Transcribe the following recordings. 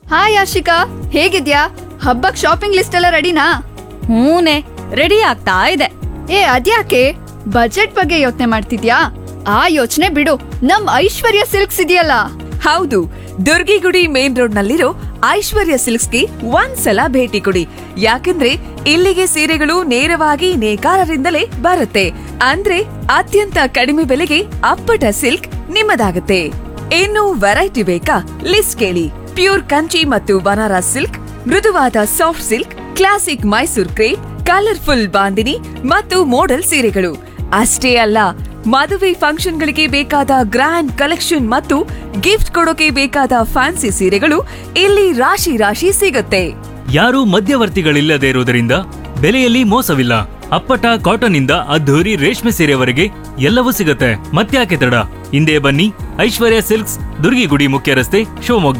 hi Ashika ಹೇಗಿದ್ಯಾ ಹಬ್ಬಕ್ shopping list ಎಲ್ಲ ರೆಡಿನಾ ಹೂನೆ ರೆಡಿ ಆಗ್ತಾ ಇದೆ ಏ ಅದ್ಯಾಕೆ ಬಜೆಟ್ ಬಗ್ಗೆ ಯೋಚನೆ ಮಾಡ್ತಿದ್ಯಾ ಆ ಯೋಚನೆ ಬಿಡು ನಮ್ ಐಶ್ವರ್ಯ ಸಿಲ್ಕ್ಸ್ ಇದೆಯಲ್ಲ ಹೌದು ದುರ್ಗಿಗುಡಿ ಮೇನ್ ರೋಡ್ ನಲ್ಲಿರೋ ಐಶ್ವರ್ಯ ಸಿಲ್ಕ್ಸ್ಗೆ ಒಂದ್ಸಲ ಭೇಟಿ ಕೊಡಿ ಯಾಕಂದ್ರೆ ಇಲ್ಲಿಗೆ ಸೀರೆಗಳು ನೇರವಾಗಿ ನೇಕಾರರಿಂದಲೇ ಬರುತ್ತೆ ಅಂದ್ರೆ ಅತ್ಯಂತ ಕಡಿಮೆ ಬೆಲೆಗೆ ಅಪ್ಪಟ ಸಿಲ್ಕ್ ನಿಮ್ಮದಾಗುತ್ತೆ ಇನ್ನು ವೆರೈಟಿ ಬೇಕಾ ಲಿಸ್ಟ್ ಕೇಳಿ ಪ್ಯೂರ್ ಕಂಚಿ ಮತ್ತು ಬನಾರಸ್ ಸಿಲ್ಕ್ ಮೃದುವಾದ soft silk classic Mysore crepe colourful bandhani ಮತ್ತು ಮೋಡಲ್ ಸೀರೆಗಳು ಅಷ್ಟೇ ಅಲ್ಲ ಮದುವೆ ಫಂಕ್ಷನ್ಗಳಿಗೆ ಬೇಕಾದ ಗ್ರ್ಯಾಂಡ್ ಕಲೆಕ್ಷನ್ ಮತ್ತು ಗಿಫ್ಟ್ ಕೊಡೋಕೆ ಬೇಕಾದ ಫ್ಯಾನ್ಸಿ ಸೀರೆಗಳು ಇಲ್ಲಿ ರಾಶಿ ರಾಶಿ ಸಿಗುತ್ತೆ ಯಾರೂ ಮಧ್ಯವರ್ತಿಗಳಿಲ್ಲದೆ ಇರುವುದರಿಂದ ಬೆಲೆಯಲ್ಲಿ ಮೋಸವಿಲ್ಲ ಅಪ್ಪಟ ಕಾಟನ್ ಇಂದ ಅದ್ಧೂರಿ ರೇಷ್ಮೆ ಸೀರೆವರೆಗೆ ಎಲ್ಲವೂ ಸಿಗುತ್ತೆ ಮತ್ತ್ಯಾಕೆ ತಡ ಹಿಂದೆ ಬನ್ನಿ ಐಶ್ವರ್ಯ ಸಿಲ್ಕ್ಸ್ ದುರ್ಗಿಗುಡಿ ಮುಖ್ಯ ರಸ್ತೆ ಶಿವಮೊಗ್ಗ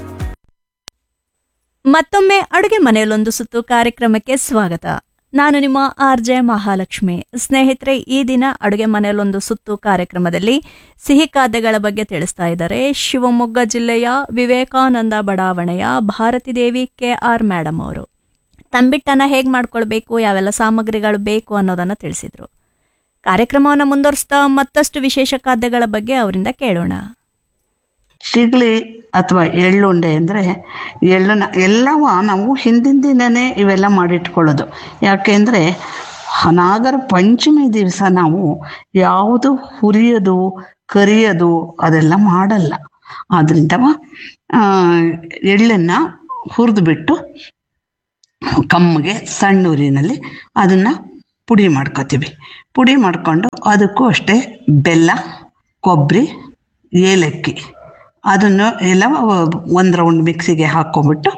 ಮತ್ತೊಮ್ಮೆ ಅಡುಗೆ ಮನೆಯಲ್ಲೊಂದು ಸುತ್ತು ಕಾರ್ಯಕ್ರಮಕ್ಕೆ ಸ್ವಾಗತ ನಾನು ನಿಮ್ಮ ಆರ್ ಜೆ ಮಹಾಲಕ್ಷ್ಮಿ ಸ್ನೇಹಿತರೆ ಈ ದಿನ ಅಡುಗೆ ಮನೆಯಲ್ಲೊಂದು ಸುತ್ತು ಕಾರ್ಯಕ್ರಮದಲ್ಲಿ ಸಿಹಿ ಖಾದ್ಯಗಳ ಬಗ್ಗೆ ತಿಳಿಸ್ತಾ ಇದ್ದಾರೆ ಶಿವಮೊಗ್ಗ ಜಿಲ್ಲೆಯ ವಿವೇಕಾನಂದ ಬಡಾವಣೆಯ Bharati Devi K R madam ಅವರು ತಂಬಿಟ್ಟನ್ನ ಹೇಗೆ ಮಾಡ್ಕೊಳ್ಬೇಕು ಯಾವೆಲ್ಲ ಸಾಮಗ್ರಿಗಳು ಬೇಕು ಅನ್ನೋದನ್ನು ತಿಳಿಸಿದ್ರು ಕಾರ್ಯಕ್ರಮವನ್ನು ಮುಂದುವರಿಸ್ತಾ ಮತ್ತಷ್ಟು ವಿಶೇಷ ಖಾದ್ಯಗಳ ಬಗ್ಗೆ ಅವರಿಂದ ಕೇಳೋಣ ಸಿಗ್ಲಿ ಅಥವಾ ಎಳ್ಳುಂಡೆ ಅಂದರೆ ಎಳ್ಳನ್ನ ಎಲ್ಲವ ನಾವು ಹಿಂದಿನ ದಿನನೇ ಇವೆಲ್ಲ ಮಾಡಿಟ್ಕೊಳ್ಳೋದು ಯಾಕೆಂದರೆ ನಾಗರ ಪಂಚಮಿ ದಿವಸ ನಾವು ಯಾವುದು ಹುರಿಯೋದು ಕರಿಯೋದು ಅದೆಲ್ಲ ಮಾಡಲ್ಲ ಆದ್ರಿಂದ ಆ, ಎಳ್ಳನ್ನ ಹುರಿದು ಬಿಟ್ಟು ಕಮ್ಮಗೆ ಸಣ್ಣ ಉರಿನಲ್ಲಿ ಅದನ್ನು ಪುಡಿ ಮಾಡ್ಕೊತೀವಿ ಪುಡಿ ಮಾಡಿಕೊಂಡು ಅದಕ್ಕೂ ಅಷ್ಟೇ ಬೆಲ್ಲ ಕೊಬ್ಬರಿ ಏಲಕ್ಕಿ ಅದನ್ನು ಎಲ್ಲ ಒಂದು ರೌಂಡ್ ಮಿಕ್ಸಿಗೆ ಹಾಕ್ಕೊಂಬಿಟ್ಟು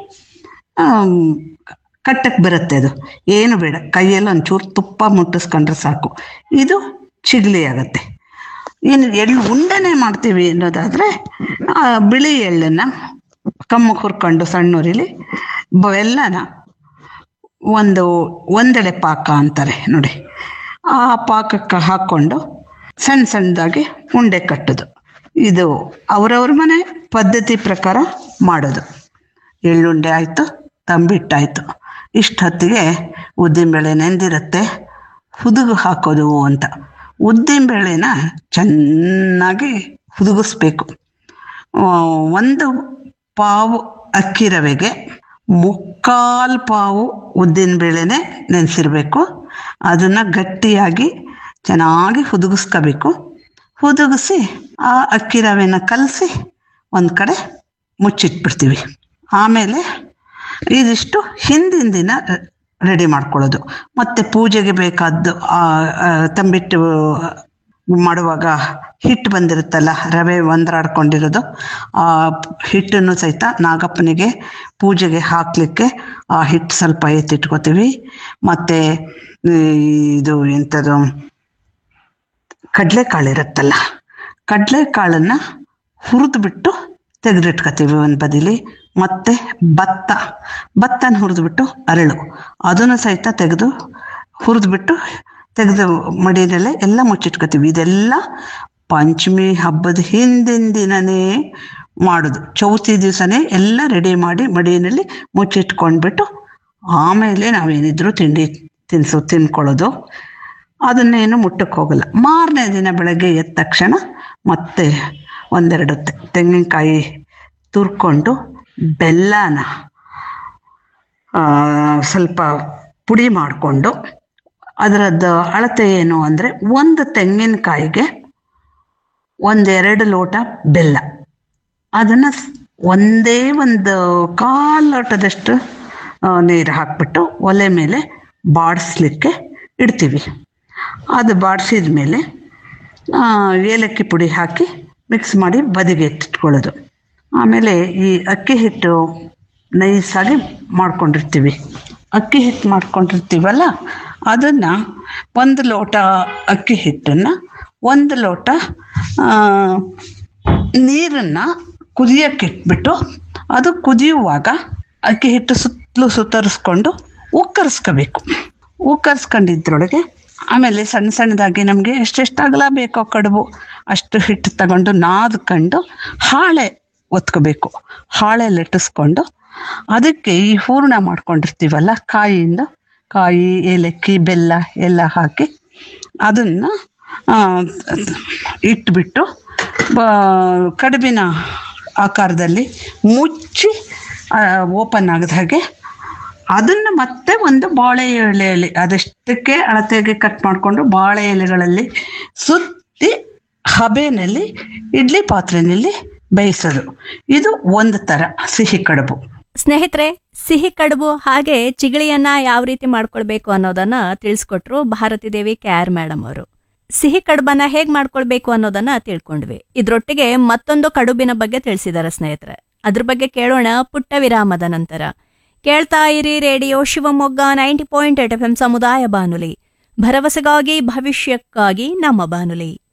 ಕಟ್ಟಕ್ಕೆ ಬರುತ್ತೆ ಅದು ಏನು ಬೇಡ ಕೈಯಲ್ಲಿ ಒಂಚೂರು ತುಪ್ಪ ಮುಟ್ಟಿಸ್ಕೊಂಡ್ರೆ ಸಾಕು ಇದು ಚಿಗ್ಲಿ ಆಗುತ್ತೆ ಇನ್ನು ಎಳ್ಳು ಉಂಡೆನೆ ಮಾಡ್ತೀವಿ ಅನ್ನೋದಾದರೆ ಬಿಳಿ ಎಳ್ಳನ್ನು ಕಮ್ಮಗೆ ಹುರ್ಕೊಂಡು ಸಣ್ಣ ಉರಿಲಿ ಬೆಲ್ಲನ ಒಂದು ಒಂದೆಳೆ ಪಾಕ ಅಂತಾರೆ ನೋಡಿ ಆ ಪಾಕಕ್ಕೆ ಹಾಕ್ಕೊಂಡು ಸಣ್ಣ ಸಣ್ಣದಾಗಿ ಉಂಡೆ ಕಟ್ಟೋದು ಇದು ಅವರವ್ರ ಮನೆ ಪದ್ಧತಿ ಪ್ರಕಾರ ಮಾಡೋದು ಎಳ್ಳುಂಡೆ ಆಯಿತು ತಂಬಿಟ್ಟಾಯಿತು ಇಷ್ಟು ಹೊತ್ತಿಗೆ ಉದ್ದಿನಬೇಳೆ ನೆಂದಿರುತ್ತೆ ಹುದುಗು ಹಾಕೋದು ಅಂತ ಉದ್ದಿನಬೇಳೆನ ಚೆನ್ನಾಗಿ ಹುದುಗಿಸ್ಬೇಕು ಆ, ಒಂದು ಪಾವು ಅಕ್ಕಿ ರವೆಗೆ ಮುಕ್ಕಾಲು ಪಾವು ಉದ್ದಿನ ಬೇಳೆನೆ ನೆನೆಸಿರ್ಬೇಕು ಅದನ್ನು ಗಟ್ಟಿಯಾಗಿ ಚೆನ್ನಾಗಿ ಹುದುಗಿಸ್ಕೋಬೇಕು ಹುದುಗಿಸಿ ಆ ಅಕ್ಕಿ ರವೆನ ಕಲಸಿ ಒಂದು ಕಡೆ ಮುಚ್ಚಿಟ್ಬಿಡ್ತೀವಿ ಆಮೇಲೆ ಇದಿಷ್ಟು ಹಿಂದಿನ ದಿನ ರೆಡಿ ಮಾಡ್ಕೊಳ್ಳೋದು ಮತ್ತು ಪೂಜೆಗೆ ಬೇಕಾದ್ದು ಆ, ಆ, ತಂಬಿಟ್ಟು ಮಾಡುವಾಗ ಹಿಟ್ಟು ಬಂದಿರುತ್ತಲ್ಲ ರವೆ ಒಂದರಾಡ್ಕೊಂಡಿರೋದು ಆ ಹಿಟ್ಟನ್ನು ಸಹಿತ ನಾಗಪ್ಪನಿಗೆ ಪೂಜೆಗೆ ಹಾಕಲಿಕ್ಕೆ ಆ ಹಿಟ್ಟು ಸ್ವಲ್ಪ ಎತ್ತಿಟ್ಕೋತೀವಿ ಮತ್ತು ಇದು ಎಂಥದ್ದು ಕಡಲೆಕಾಳು ಇರುತ್ತಲ್ಲ ಕಡಲೆಕಾಳನ್ನು ಹುರಿದು ಬಿಟ್ಟು ತೆಗೆದಿಟ್ಕೋತೀವಿ ಒಂದು ಬದಿಲಿ ಮತ್ತೆ ಭತ್ತ ಭತ್ತನ ಹುರಿದ್ಬಿಟ್ಟು ಅರಳು ಅದನ್ನು ಸಹಿತ ತೆಗೆದು ಹುರಿದ್ಬಿಟ್ಟು ತೆಗೆದು ಮಡಿಯಲ್ಲೇ ಎಲ್ಲ ಮುಚ್ಚಿಟ್ಕೋತೀವಿ ಇದೆಲ್ಲ ಪಂಚಮಿ ಹಬ್ಬದ ಹಿಂದಿನ ದಿನನೇ ಮಾಡೋದು ಚೌತಿ ದಿವಸನೇ ಎಲ್ಲ ರೆಡಿ ಮಾಡಿ ಮಡಿಯಲ್ಲಿ ಮುಚ್ಚಿಟ್ಕೊಂಡ್ಬಿಟ್ಟು ಆಮೇಲೆ ನಾವೇನಿದ್ರು ತಿಂಡಿ ತಿನಿಸು ತಿನ್ಕೊಳ್ಳೋದು ಅದನ್ನೇನು ಮುಟ್ಟಕ್ಕೆ ಹೋಗಲ್ಲ ಮಾರನೇ ದಿನ ಬೆಳಗ್ಗೆ ಎದ್ದ ತಕ್ಷಣ ಮತ್ತೆ ಒಂದೆರಡು ತೆ- ತೆಂಗಿನಕಾಯಿ ತುರ್ಕೊಂಡು ಬೆಲ್ಲನ ಆ, ಸ್ವಲ್ಪ ಪುಡಿ ಮಾಡಿಕೊಂಡು ಅದರದ್ದು ಅಳತೆ ಏನು ಅಂದರೆ ಒಂದು ತೆಂಗಿನಕಾಯಿಗೆ ಒಂದೆರಡು ಲೋಟ ಬೆಲ್ಲ ಅದನ್ನು ಒಂದೇ ಒಂದು ಕಾಲು ಲೋಟದಷ್ಟು ಆ, ನೀರು ಹಾಕ್ಬಿಟ್ಟು ಒಲೆ ಮೇಲೆ ಬಾಡಿಸ್ಲಿಕ್ಕೆ ಇಡ್ತೀವಿ ಅದು ಬಾಡಿಸಿದ ಮೇಲೆ ಆ, ಏಲಕ್ಕಿ ಪುಡಿ ಹಾಕಿ ಮಿಕ್ಸ್ ಮಾಡಿ ಬದಿಗೆ ಇಟ್ಕೊಳ್ಳೋದು ಆಮೇಲೆ ಈ ಅಕ್ಕಿ ಹಿಟ್ಟು ನೈಸಾಗಿ ಮಾಡ್ಕೊಂಡಿರ್ತೀವಿ ಅಕ್ಕಿ ಹಿಟ್ಟು ಮಾಡ್ಕೊಂಡಿರ್ತೀವಲ್ಲ ಅದನ್ನು ಒಂದು ಲೋಟ ಅಕ್ಕಿ ಹಿಟ್ಟನ್ನು ಒಂದು ಲೋಟ ನೀರನ್ನು ಕುದಿಯಕ್ಕೆ ಇಟ್ಬಿಟ್ಟು ಅದು ಕುದಿಯುವಾಗ ಅಕ್ಕಿ ಹಿಟ್ಟು ಸುತ್ತಲೂ ಸುತ್ತರಿಸ್ಕೊಂಡು ಉಕ್ಕರಿಸ್ಕೋಬೇಕು ಉಕ್ಕರಿಸ್ಕೊಂಡಿದ್ರೊಳಗೆ ಆಮೇಲೆ ಸಣ್ಣ ಸಣ್ಣದಾಗಿ ನಮಗೆ ಎಷ್ಟೆಷ್ಟು ಅಗಲ ಬೇಕೋ ಕಡುಬು ಅಷ್ಟು ಹಿಟ್ಟು ತಗೊಂಡು ನಾದ್ಕೊಂಡು ಹಾಳೆ ಒತ್ಕೋಬೇಕು ಹಾಳೆ ಲಟ್ಟಿಸ್ಕೊಂಡು ಅದಕ್ಕೆ ಈ ಹೂರ್ಣ ಮಾಡ್ಕೊಂಡಿರ್ತೀವಲ್ಲ ಕಾಯಿಯಿಂದ ಕಾಯಿ ಏಲಕ್ಕಿ ಬೆಲ್ಲ ಎಲ್ಲ ಹಾಕಿ ಅದನ್ನು ಇಟ್ಬಿಟ್ಟು ಬ- ಕಡುಬಿನ ಆಕಾರದಲ್ಲಿ ಮುಚ್ಚಿ ಓಪನ್ ಆಗದ ಹಾಗೆ ಅದನ್ನು ಮತ್ತೆ ಒಂದು ಬಾಳೆ ಎಲೆಯಲ್ಲಿ ಅದೆಷ್ಟಕ್ಕೆ ಅಳತೆಗೆ ಕಟ್ ಮಾಡಿಕೊಂಡು ಬಾಳೆ ಎಲೆಗಳಲ್ಲಿ ಸುತ್ತಿ ಹಬೆನಲ್ಲಿ ಇಡ್ಲಿ ಪಾತ್ರೆಯಲ್ಲಿ ಬೇಯಿಸೋದು ಇದು ಒಂದು ಥರ ಸಿಹಿ ಕಡುಬು ಸ್ನೇಹಿತರೆ ಸಿಹಿ ಕಡುಬು ಹಾಗೆ ಚಿಗಳಿಯನ್ನ ಯಾವ ರೀತಿ ಮಾಡ್ಕೊಳ್ಬೇಕು ಅನ್ನೋದನ್ನ ತಿಳಿಸ್ಕೊಟ್ರು Bharati Devi K R madam ಅವರು ಸಿಹಿ ಕಡುಬನ್ನ ಹೇಗ್ ಮಾಡ್ಕೊಳ್ಬೇಕು ಅನ್ನೋದನ್ನ ತಿಳ್ಕೊಂಡ್ವಿ ಇದ್ರೊಟ್ಟಿಗೆ ಮತ್ತೊಂದು ಕಡುಬಿನ ಬಗ್ಗೆ ತಿಳಿಸಿದಾರೆ ಸ್ನೇಹಿತರೆ ಅದ್ರ ಬಗ್ಗೆ ಕೇಳೋಣ ಪುಟ್ಟ ವಿರಾಮದ ನಂತರ ಕೇಳ್ತಾ ಇರಿ radio Shivamogga ninety point eight F M ಸಮುದಾಯ ಬಾನುಲಿ ಭರವಸೆಗಾಗಿ ಭವಿಷ್ಯಕ್ಕಾಗಿ ನಮ್ಮ ಬಾನುಲಿ